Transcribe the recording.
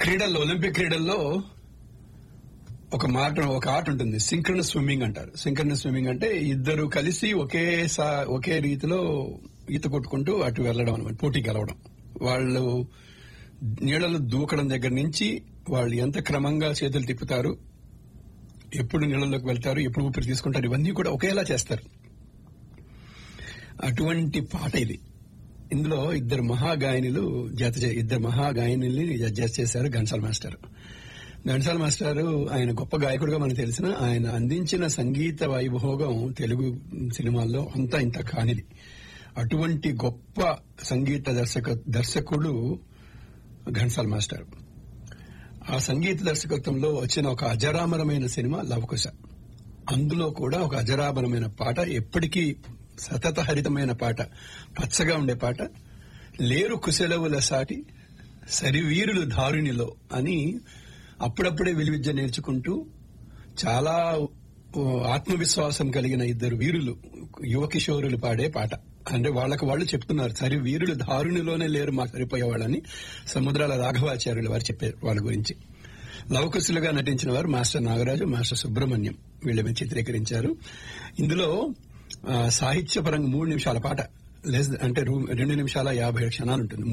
క్రీడల్లో ఒలింపిక్ క్రీడల్లో ఒక మాట ఒక ఆట ఉంటుంది సింక్రన్ స్విమ్మింగ్ అంటారు సింక్రన్ స్విమ్మింగ్ అంటే ఇద్దరు కలిసి ఒకే సా- ఒకే రీతిలో ఈత కొట్టుకుంటూ అటు వెళ్ళడం అనమాట పోటీ గెలవడం వాళ్ళు నీళ్ళలో దూకడం దగ్గర నుంచి వాళ్ళు ఎంత క్రమంగా చేతులు తిప్పుతారు ఎప్పుడు నీళ్ళలోకి వెళ్తారు ఎప్పుడు ఊపిరి తీసుకుంటారు ఇవన్నీ కూడా ఒకేలా చేస్తారు అటువంటి పాట ఇది ఇందులో ఇద్దరు మహాగాయనులు జత చే- ఇద్దరు మహాగాయనుల్ని జడ్జెస్ చేశారు ఘంటసాల మాస్టర్ ఘంటసాల మాస్టర్ ఆయన గొప్ప గాయకుడుగా మనకు తెలిసిన ఆయన అందించిన సంగీత వైభోగం తెలుగు సినిమాల్లో అంతా ఇంత కానిది అటువంటి గొప్ప సంగీత దర్శక దర్శకుడు ఘంటసాల మాస్టర్ ఆ సంగీత దర్శకత్వంలో వచ్చిన ఒక అజరామరమైన సినిమా లవకుశ అందులో కూడా ఒక అజరామరమైన పాట ఎప్పటికీ సతత హరితమైన పాట పచ్చగా ఉండే పాట లేరు కుశలవుల సాటి సరివీరులు దారునిలో అని అప్పుడప్పుడే విలువిద్య నేర్చుకుంటూ చాలా ఓ, ఆత్మవిశ్వాసం కలిగిన ఇద్దరు వీరులు యువ కిషోరులు పాడే పాట అంటే వాళ్ళకు వాళ్ళు చెప్తున్నారు సరి వీరులు దారునిలోనే లేరు మా సరిపోయేవాళ్ళని సముద్రాల రాఘవాచార్యులు వారు చెప్పారు వాళ్ళ గురించి లవకుశులుగా నటించిన వారు మాస్టర్ నాగరాజు మాస్టర్ సుబ్రహ్మణ్యం వీళ్ళ మీద చిత్రీకరించారు ఇందులో ఆ, సాహిత్యపరంగా మూడు నిమిషాల పాట లెస్ అంటే రూ- రెండు నిమిషాల యాభై క్షణాలు ఉంటుంది